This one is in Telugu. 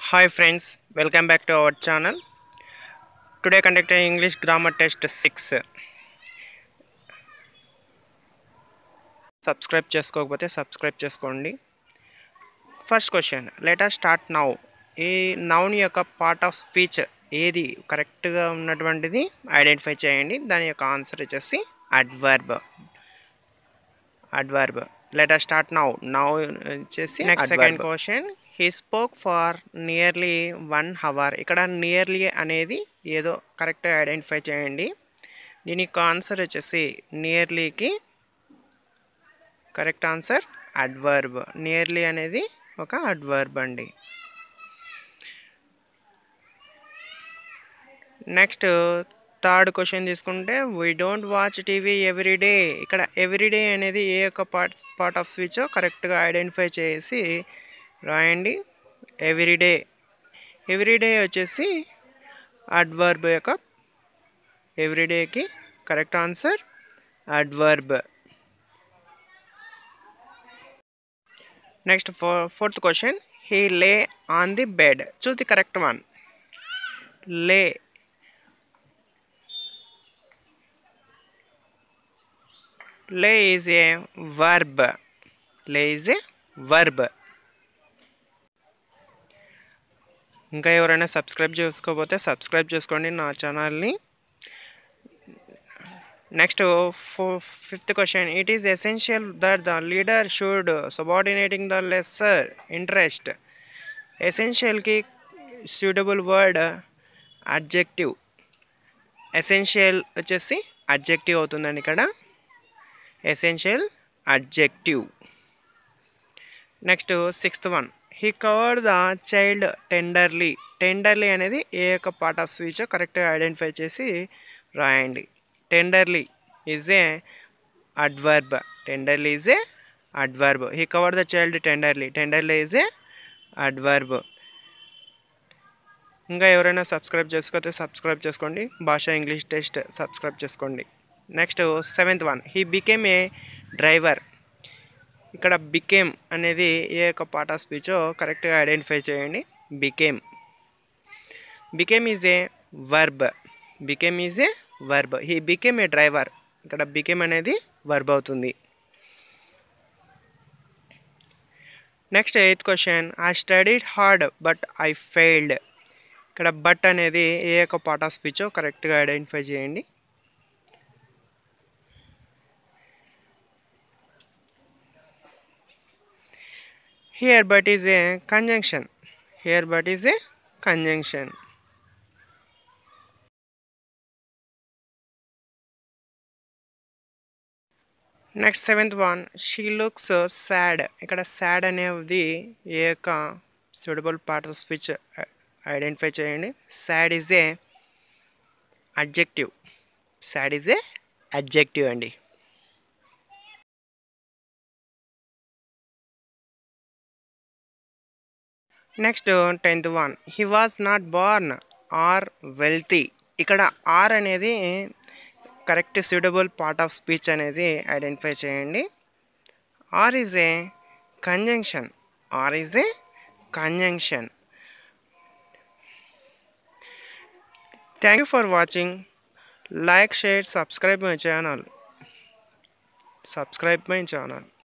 Hi friends, welcome back to our channel. Today conducting English grammar test 6. Subscribe చేసుకోకపోతే సబ్స్క్రైబ్ చేసుకోండి first question letter start now ఈ నౌన్ యొక్క పార్ట్ ఆఫ్ స్పీచ్ ఏది కరెక్ట్గా ఉన్నటువంటిది ఐడెంటిఫై చేయండి దాని యొక్క ఆన్సర్ వచ్చేసి adverb adverb letter start now now వచ్చేసి next second question he spoke for nearly one hour ఇక్కడ నియర్లీ అనేది ఏదో కరెక్ట్గా ఐడెంటిఫై చేయండి దీని యొక్క ఆన్సర్ వచ్చేసి నియర్లీకి కరెక్ట్ ఆన్సర్ అడ్వర్బ్ నియర్లీ అనేది ఒక అడ్వర్బ్ అండి నెక్స్ట్ థర్డ్ క్వశ్చన్ తీసుకుంటే we don't watch TV everyday ఇక్కడ ఎవ్రీడే అనేది ఏ యొక్క పార్ట్ పార్ట్ ఆఫ్ స్విచ్ కరెక్ట్గా ఐడెంటిఫై చేసి రాయండి ఎవ్రీడే ఎవ్రీడే వచ్చేసి అడ్వర్బ్ యొక్క ఎవ్రీడేకి కరెక్ట్ ఆన్సర్ అడ్వర్బ్ నెక్స్ట్ ఫో fourth question he lay on the bed choose the correct one lay lay is a verb lay is a verb ఇంకా ఎవరైనా సబ్స్క్రైబ్ చేసుకోకపోతే సబ్స్క్రైబ్ చేసుకోండి నా ఛానల్ని నెక్స్ట్ ఫో fifth question it is essential that the leader should subordinating the lesser interest ఎసెన్షియల్కి సూటబుల్ వర్డ్ అడ్జెక్టివ్ ఎసెన్షియల్ వచ్చేసి అడ్జెక్టివ్ అవుతుందండి ఇక్కడ essential adjective next sixth one he covered the child tenderly tenderly అనేది ఏ యొక్క పార్ట్ ఆఫ్ స్పీచ్ కరెక్ట్గా ఐడెంటిఫై చేసి రాయండి tenderly is a adverb tenderly is a adverb he covered the child tenderly tenderly is a adverb ఇంకా ఎవరైనా సబ్స్క్రైబ్ చేసుకోతే సబ్స్క్రైబ్ చేసుకోండి భాష ఇంగ్లీష్ టెస్ట్ సబ్స్క్రైబ్ చేసుకోండి next seventh one he became a driver ఇక్కడ బికేమ్ అనేది ఏ యొక్క పార్ట్ ఆఫ్ స్పీచో కరెక్ట్గా ఐడెంటిఫై చేయండి became became is a verb became is a verb he became a driver ఇక్కడ బికేమ్ అనేది వర్బ్ అవుతుంది next eighth question I studied hard but I failed ఇక్కడ బట్ అనేది ఏ యొక్క పార్ట్ ఆఫ్ స్పీచో కరెక్ట్గా ఐడెంటిఫై చేయండి here but is a conjunction here but is a conjunction next seventh one she looks sad ఇక్కడ సాడ్ అనేది ఏ యొక్క suitable part of speech identify చేయండి sad is a adjective sad is a adjective అండి next tenth one he was not born or wealthy ఇక్కడ ఆర్ అనేది correct suitable part of speech అనేది ఐడెంటిఫై చేయండి or is a conjunction or is a conjunction thank you for watching like share subscribe my channel subscribe my channel